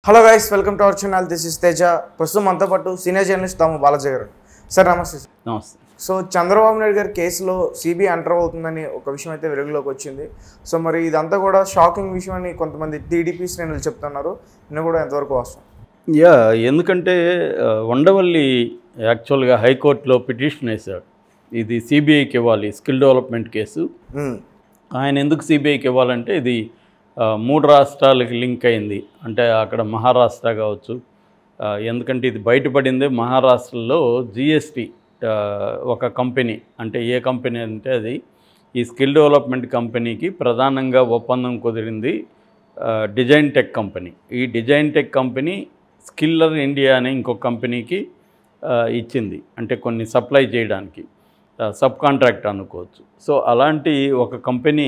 Hello guys welcome to our channel this is Teja ప్రస్తుతం మనతో పాటు సీనియర్ జర్నలిస్ట్ తాము బాలాజీ గారు సార్ నమస్తే సార్ నమస్తే సో చంద్రబాబు నాయుడు గారి కేసులో సిబిఐ ఎంటర్ అవుతుందని ఒక విషయం అయితే వెలుగులోకి వచ్చింది సో మరి ఇదంతా కూడా షాకింగ్ విషయం అని కొంతమంది టీడీపీ శ్రేణులు చెప్తున్నారు నేను కూడా ఎంతవరకు వస్తాం యా ఎందుకంటే ఆ, ఉండవల్లి యాక్చువల్గా హైకోర్టులో పిటిషన్ వేశాడు ఇది సిబిఐకి ఇవ్వాలి స్కిల్ డెవలప్మెంట్ కేసు ఆయన ఎందుకు సిబిఐకి ఇవ్వాలంటే ఇది ఆ, మూడు రాష్ట్రాలకి లింక్ అయింది అంటే అక్కడ మహారాష్ట్ర కావచ్చు ఆ, ఎందుకంటే ఇది బయటపడిందే మహారాష్ట్రలో జిఎస్టి ఒక కంపెనీ అంటే ఏ కంపెనీ అంటే అది ఈ స్కిల్ డెవలప్మెంట్ కంపెనీకి ప్రధానంగా ఒప్పందం కుదిరింది ఆ, డిజైన్ టెక్ కంపెనీ ఈ design tech company Skiller India అనే ఇంకొక కంపెనీకి ఆ, ఇచ్చింది అంటే కొన్ని సప్లై చేయడానికి సబ్ కాంట్రాక్ట్ అనుకోవచ్చు సో అలాంటి ఒక కంపెనీ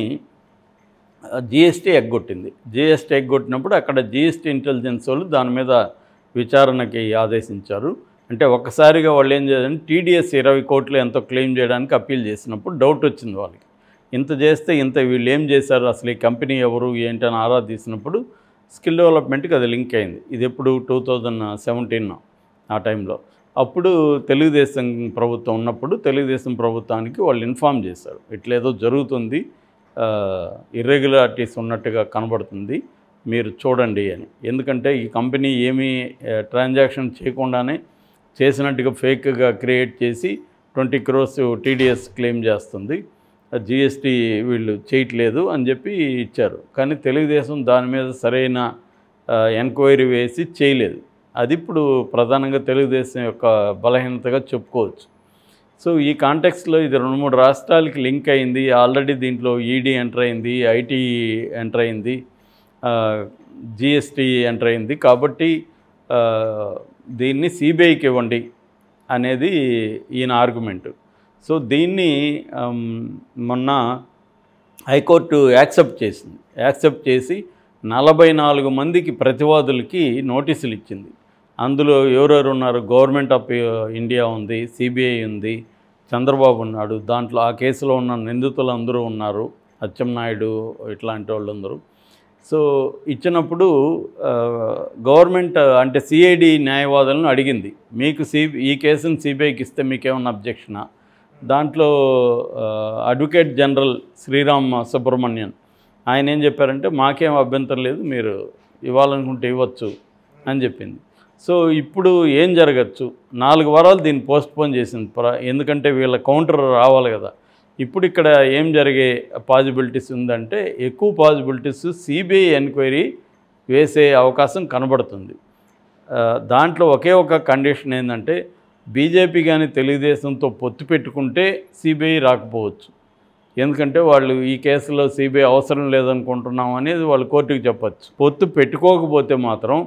జిఎస్టీ ఎగ్గొట్టింది జిఎస్టీ ఎగ్గొట్టినప్పుడు అక్కడ జిఎస్టీ ఇంటెలిజెన్స్ వాళ్ళు దాని మీద విచారణకి ఆదేశించారు అంటే ఒక్కసారిగా వాళ్ళు ఏం చేయాలంటే టీడీఎస్ ఇరవై కోట్లు ఎంతో క్లెయిమ్ చేయడానికి అప్పీల్ చేసినప్పుడు డౌట్ వచ్చింది వాళ్ళకి ఇంత చేస్తే ఇంత వీళ్ళు ఏం చేశారు అసలు ఈ కంపెనీ ఎవరు ఏంటని ఆరా తీసినప్పుడు స్కిల్ డెవలప్మెంట్కి అది లింక్ అయింది ఇది ఎప్పుడు టూ థౌజండ్ సెవెంటీన్ ఆ టైంలో అప్పుడు తెలుగుదేశం ప్రభుత్వం ఉన్నప్పుడు తెలుగుదేశం ప్రభుత్వానికి వాళ్ళు ఇన్ఫామ్ చేశారు ఇట్లేదో జరుగుతుంది ఇర్రెగ్యులారిటీస్ ఉన్నట్టుగా కనబడుతుంది మీరు చూడండి అని ఎందుకంటే ఈ కంపెనీ ఏమీ ట్రాన్సాక్షన్ చేయకుండానే చేసినట్టుగా ఫేక్గా క్రియేట్ చేసి ట్వంటీ క్రోర్స్ టీడీఎస్ క్లెయిమ్ చేస్తుంది జిఎస్టీ వీళ్ళు చేయట్లేదు అని చెప్పి ఇచ్చారు కానీ తెలుగుదేశం దాని మీద సరైన ఎంక్వైరీ వేసి చేయలేదు అది ఇప్పుడు ప్రధానంగా తెలుగుదేశం యొక్క బలహీనతగా చెప్పుకోవచ్చు సో ఈ కాంటెక్స్లో ఇది రెండు మూడు రాష్ట్రాలకి లింక్ అయింది ఆల్రెడీ దీంట్లో ఈడీ ఎంటర్ అయింది ఐటీ ఎంటర్ అయింది జిఎస్టీ ఎంటర్ అయింది కాబట్టి ఆ, దీన్ని సిబిఐకి ఇవ్వండి అనేది ఈయన ఆర్గ్యుమెంట్ సో దీన్ని ఆమ్, మొన్న హైకోర్టు యాక్సెప్ట్ చేసింది యాక్సెప్ట్ చేసి నలభై నాలుగు మందికి ప్రతివాదులకి నోటీసులు ఇచ్చింది అందులో ఎవరెవరు ఉన్నారు గవర్నమెంట్ ఆఫ్ ఇండియా ఉంది సిబిఐ ఉంది చంద్రబాబు ఉన్నాడు దాంట్లో ఆ కేసులో ఉన్న నిందితులు అందరూ ఉన్నారు అచ్చెన్నాయుడు ఇట్లాంటి వాళ్ళందరూ సో ఇచ్చినప్పుడు ఆ, గవర్నమెంట్ అంటే సిఐడి న్యాయవాదులను అడిగింది మీకు సి ఈ కేసును సిబిఐకి ఇస్తే మీకేమన్నా అబ్జెక్షనా దాంట్లో ఆ, అడ్వకేట్ జనరల్ శ్రీరామ్ సుబ్రహ్మణ్యన్ ఆయన ఏం చెప్పారంటే మాకేం అభ్యంతరం లేదు మీరు ఇవ్వాలనుకుంటే ఇవ్వచ్చు అని చెప్పింది సో ఇప్పుడు ఏం జరగచ్చు నాలుగు వారాలు దీన్ని పోస్ట్పోన్ చేసింది ప్ర- ఎందుకంటే వీళ్ళ కౌంటర్ రావాలి కదా ఇప్పుడు ఇక్కడ ఏం జరిగే పాసిబిలిటీస్ ఉందంటే ఎక్కువ పాసిబిలిటీస్ సిబిఐ ఎంక్వైరీ వేసే అవకాశం కనబడుతుంది ఆ, దాంట్లో ఒకే ఒక కండిషన్ ఏంటంటే బీజేపీ కానీ తెలుగుదేశంతో పొత్తు పెట్టుకుంటే సిబిఐ రాకపోవచ్చు ఎందుకంటే వాళ్ళు ఈ కేసులో సిబిఐ అవసరం లేదనుకుంటున్నాం అనేది వాళ్ళు కోర్టుకు చెప్పచ్చు పొత్తు పెట్టుకోకపోతే మాత్రం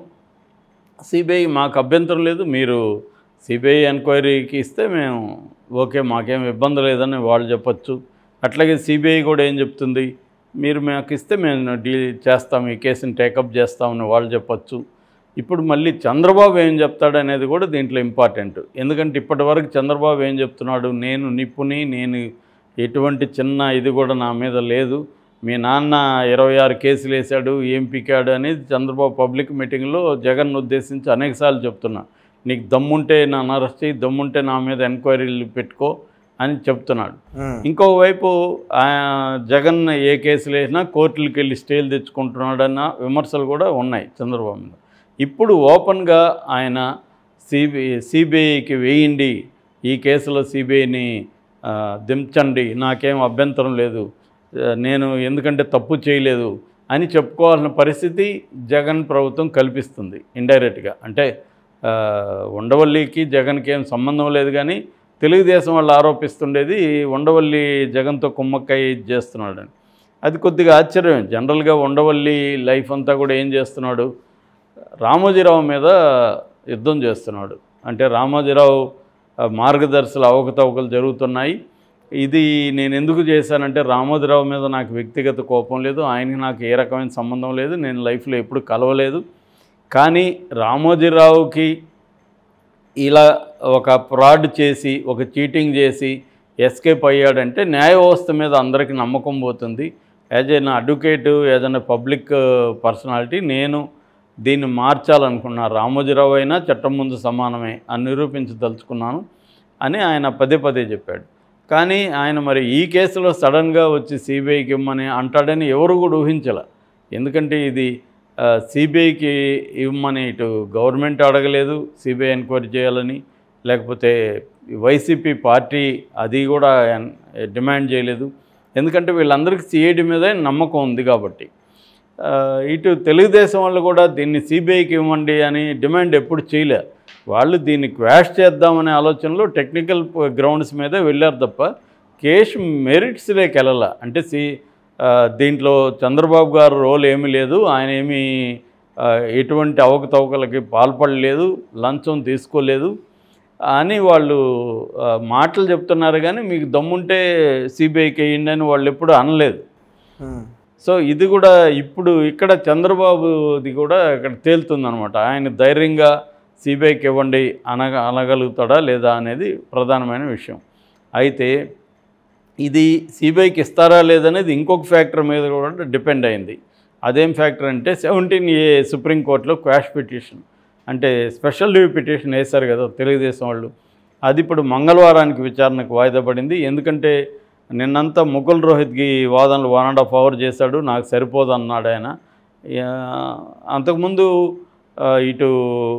సిబిఐ మాకు అభ్యంతరం లేదు మీరు సిబిఐ ఎంక్వైరీకి ఇస్తే మేము ఓకే మాకేం ఇబ్బంది లేదని వాళ్ళు చెప్పచ్చు అట్లాగే సిబిఐ కూడా ఏం చెప్తుంది మీరు మాకు ఇస్తే మేము డీల్ చేస్తాం ఈ కేసుని టేకప్ చేస్తామని వాళ్ళు చెప్పచ్చు ఇప్పుడు మళ్ళీ చంద్రబాబు ఏం చెప్తాడు అనేది కూడా దీంట్లో ఇంపార్టెంట్ ఎందుకంటే ఇప్పటివరకు చంద్రబాబు ఏం చెప్తున్నాడు నేను నిపుణి నేను ఎటువంటి చిన్న ఇది కూడా నా మీద లేదు మీ నాన్న ఇరవై ఆరు కేసులు వేశాడు ఏం పీకాడు అనేది చంద్రబాబు పబ్లిక్ మీటింగ్లో జగన్ ఉద్దేశించి అనేకసార్లు చెప్తున్నా నీకు దమ్ముంటే నన్ను అరెస్ట్ చేయి దమ్ముంటే నా మీద ఎంక్వైరీలు పెట్టుకో అని చెప్తున్నాడు ఇంకోవైపు ఆ, జగన్ ఏ కేసులు వేసినా కోర్టులకు వెళ్ళి స్టేలు తెచ్చుకుంటున్నాడన్న విమర్శలు కూడా ఉన్నాయి చంద్రబాబు మీద ఇప్పుడు ఓపెన్గా ఆయన సిబి సిబిఐకి వేయండి ఈ కేసులో సిబిఐని దించండి నాకేం అభ్యంతరం లేదు ఆ, నేను ఎందుకంటే తప్పు చేయలేదు అని చెప్పుకోవాల్సిన పరిస్థితి జగన్ ప్రభుత్వం కల్పిస్తుంది ఇండైరెక్ట్గా అంటే ఆ, ఉండవల్లికి జగన్కి ఏం సంబంధం లేదు కానీ తెలుగుదేశం వాళ్ళు ఆరోపిస్తుండేది ఉండవల్లి జగన్తో కుమ్మక్కై ఇది చేస్తున్నాడని అది కొద్దిగా ఆశ్చర్యం జనరల్గా ఉండవల్లి లైఫ్ అంతా కూడా ఏం చేస్తున్నాడు రామోజీరావు మీద యుద్ధం చేస్తున్నాడు అంటే రామోజీరావు ఆ, మార్గదర్శుల అవకతవకలు జరుగుతున్నాయి ఇది నేను ఎందుకు చేశానంటే రామోజీరావు మీద నాకు వ్యక్తిగత కోపం లేదు ఆయనకి నాకు ఏ రకమైన సంబంధం లేదు నేను లైఫ్లో ఎప్పుడు కలవలేదు కానీ రామోజీరావుకి ఇలా ఒక ఫ్రాడ్ చేసి ఒక చీటింగ్ చేసి ఎస్కేప్ అయ్యాడంటే న్యాయ వ్యవస్థ మీద అందరికీ నమ్మకం పోతుంది as an advocate as an public personality నేను దీన్ని మార్చాలనుకున్నా రామోజీరావు అయినా చట్టం ముందు సమానమే అని నిరూపించదలుచుకున్నాను అని ఆయన పదే పదే చెప్పాడు కానీ ఆయన మరి ఈ కేసులో సడన్గా వచ్చి సిబిఐకి ఇమ్మని అంటాడని ఎవరు కూడా ఊహించలే ఎందుకంటే ఇది సిబిఐకి ఇవ్వమని ఇటు గవర్నమెంట్ అడగలేదు సిబిఐ ఎంక్వైరీ చేయాలని లేకపోతే వైసీపీ పార్టీ అది కూడా ఎన్- డిమాండ్ చేయలేదు ఎందుకంటే వీళ్ళందరికీ సిఐడి మీద నమ్మకం ఉంది కాబట్టి ఆ, ఇటు తెలుగుదేశం వాళ్ళు కూడా దీన్ని సిబిఐకి ఇవ్వండి అని డిమాండ్ ఎప్పుడు చేయలే వాళ్ళు దీన్ని క్వాష్ చేద్దామనే ఆలోచనలో టెక్నికల్ గ్రౌండ్స్ మీద వెళ్ళారు తప్ప కేసు మెరిట్స్లోకి వెళ్ళాల అంటే సి ఆ, దీంట్లో చంద్రబాబు గారు రోల్ ఏమీ లేదు ఆయన ఏమీ ఆ, ఎటువంటి అవకతవకలకి పాల్పడలేదు లంచం తీసుకోలేదు అని వాళ్ళు ఆ, మాటలు చెప్తున్నారు కానీ మీకు దమ్ముంటే సిబిఐకి వేయండి అని వాళ్ళు ఎప్పుడు అనలేదు ఉమ్. సో ఇది కూడా ఇప్పుడు ఇక్కడ చంద్రబాబుది కూడా ఇక్కడ తేలుతుందనమాట ఆయన ధైర్యంగా సిబిఐకి ఇవ్వండి అనగ అనగలుగుతాడా లేదా అనేది ప్రధానమైన విషయం అయితే ఇది సిబిఐకి ఇస్తారా లేదనేది ఇంకొక ఫ్యాక్టర్ మీద కూడా డిపెండ్ అయింది అదేం ఫ్యాక్టర్ అంటే సెవెంటీన్ ఏ సుప్రీంకోర్టులో క్వాష్ పిటిషన్ అంటే స్పెషల్ లీవ్ పిటిషన్ వేశారు కదా తెలుగుదేశం వాళ్ళు అది ఇప్పుడు మంగళవారానికి విచారణకు వాయిదా పడింది ఎందుకంటే నిన్నంతా ముకుల్ రోహిత్కి వాదనలు వన్ అండ్ హాఫ్ అవర్ చేశాడు నాకు సరిపోదు అన్నాడు ఆయన యా, అంతకుముందు ఆ, ఇటు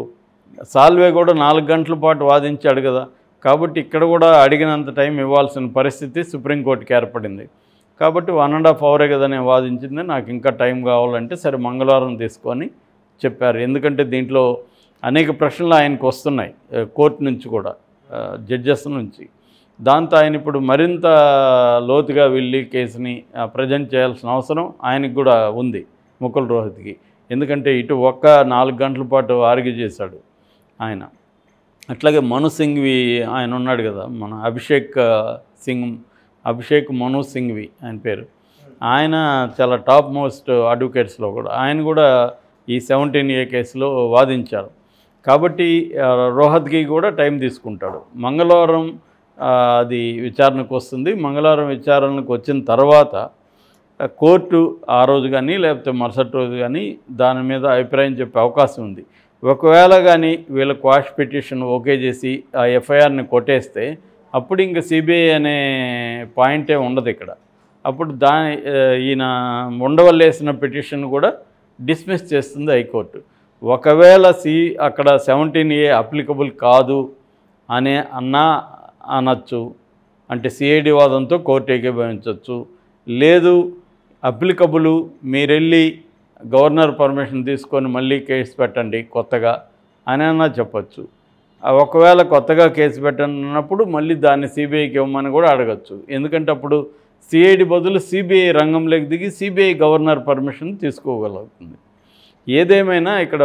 సాల్వే కూడా నాలుగు గంటల పాటు వాదించాడు కదా కాబట్టి ఇక్కడ కూడా అడిగినంత టైం ఇవ్వాల్సిన పరిస్థితి సుప్రీంకోర్టుకి ఏర్పడింది కాబట్టి వన్ అండ్ హాఫ్ అవరే కదా నేను వాదించింది నాకు ఇంకా టైం కావాలంటే సరే మంగళవారం తీసుకొని చెప్పారు ఎందుకంటే దీంట్లో అనేక ప్రశ్నలు ఆయనకు వస్తున్నాయి ఆ, కోర్టు నుంచి కూడా జడ్జెస్ నుంచి దాంతో ఆయన ఇప్పుడు మరింత లోతుగా వెళ్ళి కేసుని ప్రజెంట్ చేయాల్సిన అవసరం ఆయనకు కూడా ఉంది ముకుల్ రోహిత్కి ఎందుకంటే ఇటు ఒక్క నాలుగు గంటల పాటు ఆర్గ్యూ చేశాడు ఆయన అట్లాగే మను సింఘ్వి ఆయన ఉన్నాడు కదా మన అభిషేక్ ఆ, సింగ్ అభిషేక్ మను సింఘ్వి ఆయన పేరు ఆయన చాలా టాప్ మోస్ట్ అడ్వకేట్స్లో కూడా ఆయన కూడా ఈ సెవెంటీన్ ఏ కేసులో వాదించారు కాబట్టి ఆ, రోహత్కి కూడా టైం తీసుకుంటాడు మంగళవారం ఆ, అది విచారణకు వస్తుంది మంగళవారం విచారణకు వచ్చిన తర్వాత ఆ, కోర్టు ఆ రోజు కానీ లేకపోతే మరుసటి రోజు కానీ దాని మీద అభిప్రాయం చెప్పే అవకాశం ఉంది ఒకవేళ కానీ వీళ్ళ క్వాష్ పిటిషన్ ఓకే చేసి ఆ ఎఫ్ఐఆర్ని కొట్టేస్తే అప్పుడు ఇంకా సిబిఐ అనే పాయింటే ఉండదు ఇక్కడ అప్పుడు దాని ఆ, ఈయన ఉండవల్లేసిన పిటిషన్ కూడా డిస్మిస్ చేస్తుంది హైకోర్టు ఒకవేళ సి అక్కడ సెవెంటీన్ ఏ అప్లికబుల్ కాదు అనే అన్నా అనొచ్చు అంటే సిఐడి వాదంతో కోర్టు ఏకీభవించవచ్చు లేదు అప్లికబుల్ మీరెళ్ళి గవర్నర్ పర్మిషన్ తీసుకొని మళ్ళీ కేసు పెట్టండి కొత్తగా అని అన్నా చెప్పచ్చు ఆ ఒకవేళ కొత్తగా కేసు పెట్టనున్నప్పుడు మళ్ళీ దాన్ని సిబిఐకి ఇవ్వమని కూడా అడగచ్చు ఎందుకంటే అప్పుడు సిఐడి బదులు సిబిఐ రంగంలోకి దిగి సిబిఐ గవర్నర్ పర్మిషన్ తీసుకోగలుగుతుంది ఏదేమైనా ఇక్కడ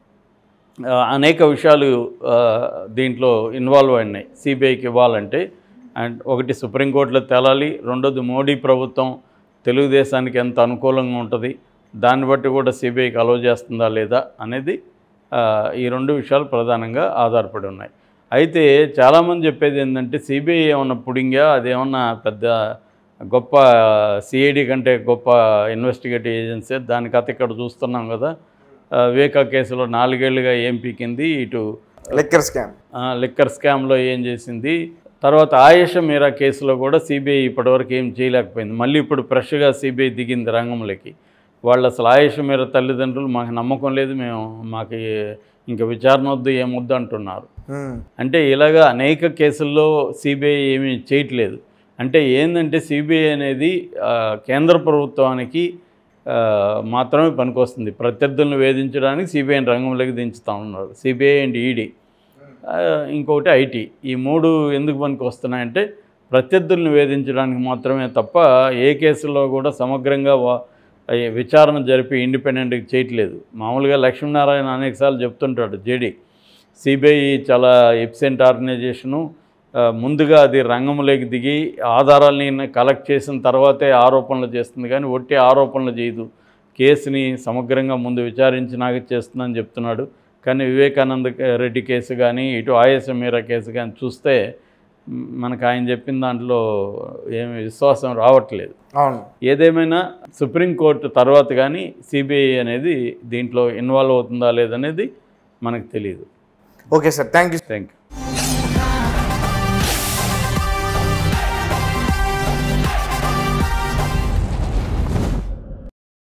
ఆ, అనేక విషయాలు ఆ, దీంట్లో ఇన్వాల్వ్ అయినాయి సిబిఐకి ఇవ్వాలంటే అండ్ ఒకటి సుప్రీంకోర్టులో తేలాలి రెండోది మోడీ ప్రభుత్వం తెలుగుదేశానికి ఎంత అనుకూలంగా ఉంటుంది దాన్ని బట్టి కూడా సిబిఐకి అలౌ చేస్తుందా లేదా అనేది ఆ, ఈ రెండు విషయాలు ప్రధానంగా ఆధారపడి ఉన్నాయి అయితే చాలామంది చెప్పేది ఏంటంటే సిబిఐ ఏమన్నా పుడింగా అదేమన్నా పెద్ద గొప్ప సిఐడి కంటే గొప్ప ఇన్వెస్టిగేటివ్ ఏజెన్సీ దాని కథ ఇక్కడ చూస్తున్నాం కదా ఆ, వివేకా కేసులో నాలుగేళ్లుగా ఏం పీకింది ఇటు లిక్కర్ స్కామ్ ఆ, లిక్కర్ స్కామ్లో ఏం చేసింది తర్వాత ఆయేష మీరా కేసులో కూడా సిబిఐ ఇప్పటివరకు ఏం చేయలేకపోయింది మళ్ళీ ఇప్పుడు ఫ్రెష్గా సిబిఐ దిగింది రంగంలోకి వాళ్ళు అసలు ఆయేష మీరా తల్లిదండ్రులు మాకు నమ్మకం లేదు మేము మాకు ఏ- ఇంకా విచారణ వద్దు ఏమొద్దు అంటున్నారు ఉమ్. అంటే ఇలాగా అనేక కేసుల్లో సిబిఐ ఏమీ చేయట్లేదు అంటే ఏంటంటే సిబిఐ అనేది ఆ, కేంద్ర ప్రభుత్వానికి ఆ, మాత్రమే పనికొస్తుంది ప్రత్యర్థులను వేధించడానికి సిబిఐని రంగంలోకి దించుతా ఉన్నారు సిబిఐ అండ్ ఈడీ ఇంకొకటి ఐటీ ఈ మూడు ఎందుకు పనికి వస్తున్నాయంటే ప్రత్యర్థులను వేధించడానికి మాత్రమే తప్ప ఏ కేసులో కూడా సమగ్రంగా వా- ఈ విచారణ జరిపి ఇండిపెండెంట్గా చేయట్లేదు మామూలుగా లక్ష్మీనారాయణ అనేకసార్లు చెప్తుంటాడు జేడీ సిబిఐ చాలా ఎఫిషియెంట్ ఆర్గనైజేషను ఆ, ముందుగా అది రంగంలోకి దిగి ఆధారాలని కలెక్ట్ చేసిన తర్వాతే ఆరోపణలు చేస్తుంది కానీ ఒట్టి ఆరోపణలు చేయదు కేసుని సమగ్రంగా ముందు విచారించినాక చేస్తుందని చెప్తున్నాడు కానీ వివేకానంద రెడ్డి కేసు కానీ ఇటు ఆయేస మీరా కేసు కానీ చూస్తే మ్, మనకు ఆయన చెప్పిన దాంట్లో ఏమి విశ్వాసం రావట్లేదు అవును ఏదేమైనా సుప్రీంకోర్టు తర్వాత కానీ సిబిఐ అనేది దీంట్లో ఇన్వాల్వ్ అవుతుందా లేదనేది మనకు తెలియదు okay sir thank you thank you